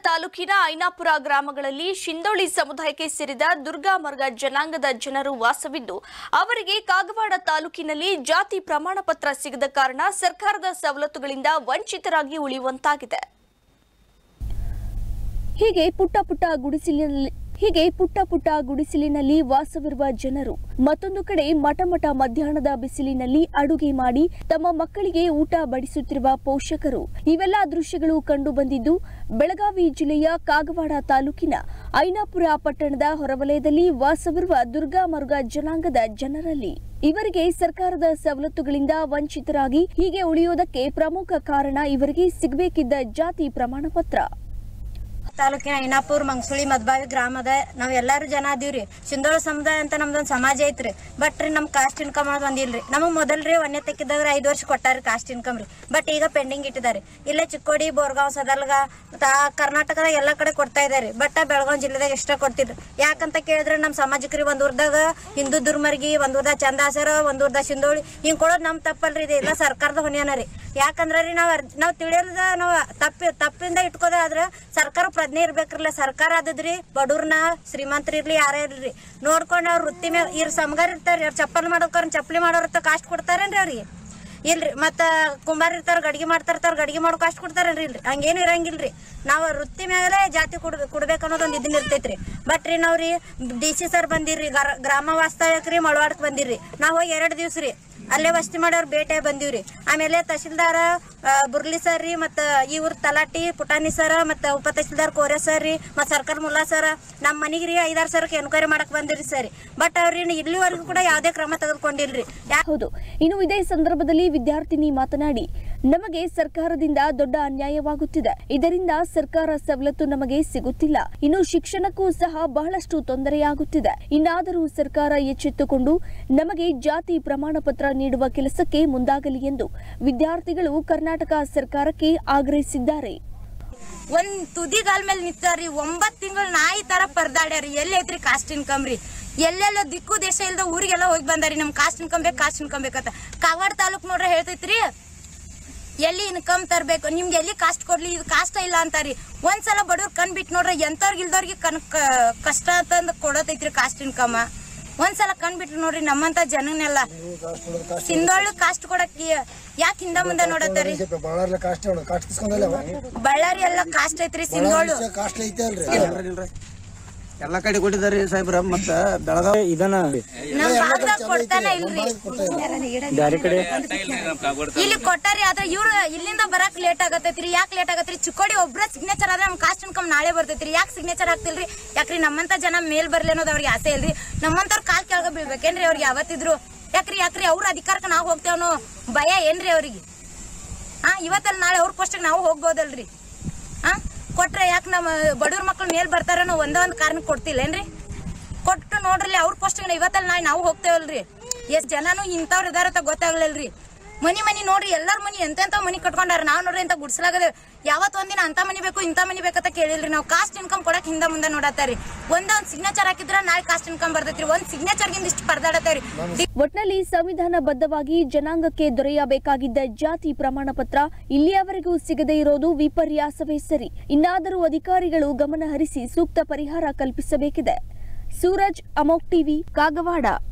ತಾಲೂಕಿನ ಐನಾಪುರ ಗ್ರಾಮಗಳಲ್ಲಿ ಶಿಂದೋಳಿ ಸಮುದಾಯಕ್ಕೆ ಸೇರಿದ ದುರ್ಗಾ ಮರ್ಗ ಜನಾಂಗದ ಜನರು ವಾಸವಿದ್ದು ಅವರಿಗೆ ಕಾಗವಾಡ ತಾಲೂಕಿನಲ್ಲಿ ಜಾತಿ ಪ್ರಮಾಣ ಪತ್ರ ಸಿಗದ ಕಾರಣ ಸರ್ಕಾರದ ಸವಲತ್ತುಗಳಿಂದ ವಂಚಿತರಾಗಿ ಉಳಿಯುವಂತಾಗಿದೆ ಹೀಗೆ ಪುಟ್ಟ ಪುಟ್ಟ ಗುಡಿಸಲಿನಲ್ಲಿ ಹೀಗೆ ಪುಟ್ಟ ಪುಟ್ಟ ಗುಡಿಸಲಿನಲ್ಲಿ ವಾಸವಿರುವ ಜನರು ಮತ್ತೊಂದು ಕಡೆ ಮಠ ಮಠ ಮಧ್ಯಾಹ್ನದ ಬಿಸಿಲಿನಲ್ಲಿ ಅಡುಗೆ ಮಾಡಿ ತಮ್ಮ ಮಕ್ಕಳಿಗೆ ಊಟ ಬಡಿಸುತ್ತಿರುವ ಪೋಷಕರು ಇವೆಲ್ಲ ದೃಶ್ಯಗಳು ಕಂಡು ಬಂದಿದ್ದು ಬೆಳಗಾವಿ ಜಿಲ್ಲೆಯ ಕಾಗವಾಡ ತಾಲೂಕಿನ ಐನಾಪುರ ಪಟ್ಟಣದ ಹೊರವಲಯದಲ್ಲಿ ವಾಸವಿರುವ ದುರ್ಗಾ ಮರುಗ ಜನಾಂಗದ ಜನರಲ್ಲಿ ಇವರಿಗೆ ಸರ್ಕಾರದ ಸವಲತ್ತುಗಳಿಂದ ವಂಚಿತರಾಗಿ ಹೀಗೆ ಉಳಿಯುವುದಕ್ಕೆ ಪ್ರಮುಖ ಕಾರಣ ಇವರಿಗೆ ಸಿಗಬೇಕಿದ್ದ ಜಾತಿ ಪ್ರಮಾಣ ಪತ್ರ ತಾಲೂಕಿನ ಐನಾಪುರ್ ಮಂಗಸುಳಿ ಮದ್ಬಾವಿ ಗ್ರಾಮದ ನಾವ್ ಎಲ್ಲಾರು ಜನ ಅದೀವ್ರಿ ಸಿಂಧೋಳ ಸಮುದಾಯ ಅಂತ ನಮ್ದೊಂದ್ ಸಮಾಜ ಐತ್ರಿ ಬಟ್ ರೀ ನಮ್ ಕಾಸ್ಟ್ ಇನ್ಕಮ್ ಅನ್ನೋದು ಬಂದಿಲ್ರಿ ನಮಗ್ ಮೊದಲ್ರಿ ಒಂದೇ ತೆಕ್ಕಿದಾಗ ಐದು ವರ್ಷ ಕೊಟ್ಟಾರಿ ಕಾಸ್ಟ್ ಇನ್ಕಮ್ ರೀ ಬಟ್ ಈಗ ಪೆಂಡಿಂಗ್ ಇಟ್ಟಿದ್ದಾರೆ ಇಲ್ಲೇ ಚಿಕ್ಕೋಡಿ ಬೋರ್ಗಾಂವ್ ಸದಲ್ಗ ಮತ್ತ ಆ ಕರ್ನಾಟಕದ ಎಲ್ಲಾ ಕಡೆ ಕೊಡ್ತಾ ಇದಾರೆ ಬಟ್ ಬೆಳಗಾವಿ ಜಿಲ್ಲೆದಾಗ ಎಷ್ಟ ಕೊಡ್ತಿದ್ರು ಯಾಕಂತ ಕೇಳಿದ್ರೆ ನಮ್ ಸಮಾಜಕ್ಕೆ ರೀ ಒಂದ್ ಊರ್ದಾಗ ಹಿಂದೂ ದುರ್ಮರ್ಗಿ ಒಂದ್ ಊರ್ದಾಗ ಚಂದಾಸರ ಒಂದ್ ಊರ್ದಾಗ ಸಿಂಧೋಳಿ ಹಿಂಗ್ ಕೊಡೋದು ನಮ್ ತಪ್ಪಲ್ರಿ ಇದು ಎಲ್ಲ ಸರ್ಕಾರದ ಹೊಣೆಯನ ರೀ ಯಾಕಂದ್ರ ರೀ ನಾವ್ ಅರ್- ನಾವ್ ತಿಳಿಯಲ್ದ ನಾವ್ ತಪ್ಪಿ ತಪ್ಪಿಂದ ಇಟ್ಕೋದಾದ್ರ ಸರ್ಕಾರ ಪ್ರಜ್ಞೆ ಇರ್ಬೇಕ್ರಲ್ಲ ಸರ್ಕಾರ ಆದದ್ರಿ ಬಡವ್ರನ್ನ ಶ್ರೀಮಂತರ ಇರ್ಲಿ ಯಾರೇ ಇರ್ಲಿ ನೋಡ್ಕೊಂಡು ಅವ್ರ ವೃತ್ತಿ ಮೇಲೆ ಇವ್ರ ಸಮಗಾರ ಇರ್ತಾರ ಅವ್ರ ಚಪ್ಪಲ್ ಮಾಡೋಕರ್ ಚಪ್ಪಲಿ ಮಾಡೋರ್ ಕಾಸ್ಟ್ ಕೊಡ್ತಾರೇನ್ರಿ ಅವ್ರಿಗೆ ಇಲ್ರಿ ಮತ್ತ ಕುಂಬಾರ ಇರ್ತಾರ ಗಡಿಗೆ ಮಾಡ್ತಾರ ಗಡಿಗೆ ಮಾಡೋ ಕಾಸ್ಟ್ ಕೊಡ್ತಾರಲ್ರಿ ಇಲ್ರಿ ಹಂಗೇನು ಇರಂಗಿಲ್ರಿ ನಾವು ವೃತ್ತಿ ಮೇಲೆ ಜಾತಿ ಕೊಡ್ ಕೊಡ್ಬೇಕು ಅನ್ನೋದು ಒಂದು ಇದನ್ನ ಇರ್ತೈತ್ರಿ ಬಟ್ ರೀ ನಾವ್ರಿ ಡಿ ಸಿ ಸರ್ ಬಂದಿರ್ರಿ ಗರ- ಗ್ರಾಮ ವಾಸ್ತವ್ಯಕ್ಕೆ ಮಳವಾಡಕ್ ಬಂದಿರ್ರಿ ನಾವ್ ಹೋಗಿ ಎರಡ್ ದಿವ್ಸ ರೀ ಅಲ್ಲೇ ವಸ್ತಿ ಮಾಡೋರ್ ಭೇಟಿ ಬಂದಿವ್ರಿ ಆಮೇಲೆ ತಹಶೀಲ್ದಾರ ಆ, ಬುರ್ಲಿ ಸರ್ ರೀ ಮತ್ತ ಇವ್ರ ತಲಾಟಿ ಪುಟಾಣಿ ಸರ್ ಮತ್ತ ಉಪ ತಹಶೀಲ್ದಾರ್ ಕೋರೆ ಸರ್ ರೀ ಮತ್ತ ಸರ್ಕಾರ ಮುಲ್ಲಾ ಸರ್ ನಮ್ಮ ಮನಿಗೆ ರೀ ಐದಾರು ಸರ್ಕ್ಕೆ ಎನ್ಕ್ವೈರಿ ಮಾಡಕ್ ಬಂದಿರಿ ಸರ್ ಬಟ್ ಅವ್ರಿ ಇಲ್ಲಿವರೆಗೂ ಕೂಡ ಯಾವುದೇ ಕ್ರಮ ತೆಗೆದುಕೊಂಡಿಲ್ರಿ ಯಾ ಹೌದು ಇನ್ನು ಇದೇ ಸಂದರ್ಭದಲ್ಲಿ ವಿದ್ಯಾರ್ಥಿನಿ ಮಾತನಾಡಿ ನಮಗೆ ಸರ್ಕಾರದಿಂದ ದೊಡ್ಡ ಅನ್ಯಾಯವಾಗುತ್ತಿದೆ ಇದರಿಂದ ಸರ್ಕಾರ ಸವಲತ್ತು ನಮಗೆ ಸಿಗುತ್ತಿಲ್ಲ ಇನ್ನು ಶಿಕ್ಷಣಕ್ಕೂ ಸಹ ಬಹಳಷ್ಟು ತೊಂದರೆಯಾಗುತ್ತಿದೆ ಇನ್ನಾದರೂ ಸರ್ಕಾರ ಎಚ್ಚೆತ್ತುಕೊಂಡು ನಮಗೆ ಜಾತಿ ಪ್ರಮಾಣ ಪತ್ರ ನೀಡುವ ಕೆಲಸಕ್ಕೆ ಮುಂದಾಗಲಿ ಎಂದು ವಿದ್ಯಾರ್ಥಿಗಳು ಕರ್ನಾಟಕ ಸರ್ಕಾರಕ್ಕೆ ಆಗ್ರಹಿಸಿದ್ದಾರೆ ಒಂದ್ ತುದಿಗಾಲ್ ಮೇಲೆ ನಿಂತಾರ್ರಿ ಒಂಬತ್ ತಿಂಗಳು ನಾಯಿ ತರ ಪರ್ದಾಡ್ಯಾರಿ ಎಲ್ಲಿ ಐತ್ರಿ ಕಾಸ್ಟ್ ಇನ್ಕಮ್ ರೀ ಎಲ್ಲೆಲ್ಲ ದಿಕ್ಕು ದೇಶ ಇಲ್ದ ಊರಿಗೆಲ್ಲ ಹೋಗಿ ಬಂದಾರಿ ನಮ್ ಕಾಸ್ಟ್ ಇನ್ಕಮ್ ಬೇಕು ಕಾಸ್ಟ್ ಇನ್ಕಮ್ ಬೇಕಂತ ಕಾಗವಾಡ ತಾಲೂಕ್ ನೋಡ್ರೆ ಹೇಳ್ತೈತ್ರಿ ಎಲ್ಲಿ ಇನ್ಕಮ್ ತರ್ಬೇಕು ನಿಮ್ಗೆ ಎಲ್ಲಿ ಕಾಸ್ಟ್ ಕೊಡ್ಲಿ ಇದು ಕಾಷ್ಟ ಇಲ್ಲ ಅಂತಾರಿ ಒಂದ್ಸಲ ಬಡವ್ರ ಕಣ್ ಬಿಟ್ಟು ನೋಡ್ರಿ ಎಂತವ್ರಿಗೆ ಇಲ್ದವ್ರಿಗೆ ಕನ್ ಕ- ಕಷ್ಟ ಅಂತಂದ್ ಕೊಡತೈತ್ರಿ ಕಾಸ್ಟ್ ಇನ್ಕಮ್ ಒಂದ್ಸಲ ಕಣ್ ಬಿಟ್ಟು ನೋಡ್ರಿ ನಮ್ಮಂತ ಜನನೆಲ್ಲ ಸಿಂಧೋಳು ಕಾಸ್ಟ್ ಕೊಡಕ್ ಯಾಕೆ ಹಿಂದ ಮುಂದೆ ನೋಡತ್ತಾರಿ ಬಳ್ಳಾರಿ ಕಾಸ್ಟ್ ಹೇಳು ಕಾಸ್ಟ್ ಇಸ್ಕೊಂಡಲ್ಲ ಬಳ್ಳಾರಿ ಎಲ್ಲ ಕಾಸ್ಟ್ ಐತ್ರಿ ಸಿಂಧೋಳು ಕಾಸ್ಟ್ ಐತೆ ಅಲ್ರಿ ಎಲ್ಲ ಕಡೆ ಕೊಟ್ಟಿದ್ದಾರೆ ಸಾಹೇಬ್ರ ಮತ್ತ ಬೆಳಗಾವಿ ಇದನ್ನ ನಮ್ ಭಾಗದಾಗ ಕೊಡ್ತಾನೆ ಇಲ್ರಿ ಬ್ಯಾರೆ ಕಡೆ ಇಲ್ಲಿ ಕೊಟ್ಟಾರಿ ಆದ್ರೆ ಇವ್ರು ಇಲ್ಲಿಂದ ಬರಕ್ ಲೇಟ್ ಆಗತೈತ್ರಿ ಯಾಕೆ ಲೇಟ್ ಆಗತ್ರಿ ಚಿಕ್ಕೋಡಿ ಒಬ್ರ ಸಿಗ್ನೇಚರ್ ಆದ್ರೆ ನಮ್ ಕಾಸ್ಟ್ ಇನ್ಕಮ್ ನಾಳೆ ಬರ್ತೈತ್ರಿ ಯಾಕೆ ಸಿಗ್ನೇಚರ್ ಆಗ್ತಿಲ್ರಿ ಯಾಕ್ರಿ ನಮ್ಮಂತ ಜನ ಮೇಲ್ ಬರ್ಲಿ ಅನ್ನೋದು ಅವ್ರಿಗೆ ಆಸೆ ಇಲ್ರಿ ನಮ್ಮಂತವ್ರ ಕಾಲ್ ಕೆಳಗ ಬೀಳ್ಬೇಕೇನ್ರಿ ಅವ್ರಿಗೆ ಯಾವತ್ತಿದ್ರು ಯಾಕ್ರಿ ಯಾಕ್ರಿ ಅವ್ರ ಅಧಿಕಾರಕ್ಕೆ ನಾವು ಹೋಗ್ತೇವ ಅನ್ನೋ ಭಯ ಏನ್ರಿ ಅವ್ರಿಗೆ ಹಾ ಇವತ್ತಲ್ಲಿ ನಾಳೆ ಅವ್ರ ಪೋಸ್ಟಿಗೆ ನಾವು ಹೋಗ್ಬೋದಲ್ರಿ ಹಾ ಕೊಟ್ರೆ ಯಾಕೆ ನಮ್ಮ ಬಡವ್ರ ಮಕ್ಳು ಮೇಲ್ ಬರ್ತಾರ ಅನ್ನೋ ಒಂದೇ ಒಂದು ಕಾರಣಕ್ಕೆ ಕೊಡ್ತಿಲ್ಲೇನ್ರಿ ಕೊಟ್ಟು ನೋಡ್ರಿ ಅವ್ರ ಪೋಸ್ಟಿಗೆ ಇವತ್ತಲ್ಲಿ ನಾಳೆ ನಾವು ಹೋಗ್ತೇವಲ್ರಿ ಎಷ್ಟ್ ಜನನು ಇಂಥವ್ರು ಇದಾರ ಅಂತ ಗೊತ್ತಾಗ್ಲಿಲ್ರಿ ಮನಿ ಮನಿ ನೋಡ್ರಿ ಎಲ್ಲಾರ ಮನಿ ಎಂತೆಂತ ಮನಿ ಕಟ್ಕೊಂಡಾರ ನಾವ್ ನೋಡ್ರಿ ಅಂತ ಗುಡ್ಸಲಾಗದೆ ಯಾವತ್ ಒಂದಿನ ಅಂತ ಮನಿ ಬೇಕು ಇಂಥ ಮನಿ ಬೇಕಂತ ಕೇಳಿಲ್ರಿ ನಾವು ಕಾಸ್ಟ್ ಇನ್ಕಮ್ ಕೊಡಕ್ ಹಿಂದ ಮುಂದೆ ನೋಡತ್ತಾರಿ ಒಂದ ಒಂದ್ ಸಿಗ್ನೇಚರ್ ಹಾಕಿದ್ರ ನಾಳೆ ಕಾಸ್ಟ್ ಇನ್ಕಮ್ ಬರ್ತೈತ್ರಿ ಒಂದ್ ಸಿಗ್ನೇಚರ್ಗಿಂದ ಇಷ್ಟು ಪರದಾಡತ್ತೇವ್ರಿ ಒಟ್ನಲ್ಲಿ ಸಂವಿಧಾನಬದ್ಧವಾಗಿ ಜನಾಂಗಕ್ಕೆ ದೊರೆಯಬೇಕಾಗಿದ್ದ ಜಾತಿ ಪ್ರಮಾಣ ಪತ್ರ ಇಲ್ಲಿಯವರೆಗೂ ಸಿಗದೇ ಇರೋದು ವಿಪರ್ಯಾಸವೇ ಸರಿ ಇನ್ನಾದರೂ ಅಧಿಕಾರಿಗಳು ಗಮನ ಹರಿಸಿ ಸೂಕ್ತ ಪರಿಹಾರ ಕಲ್ಪಿಸಬೇಕಿದೆ ಸೂರಜ್ ಅಮೋಕ್ ಟಿವಿ ಕಾಗವಾಡ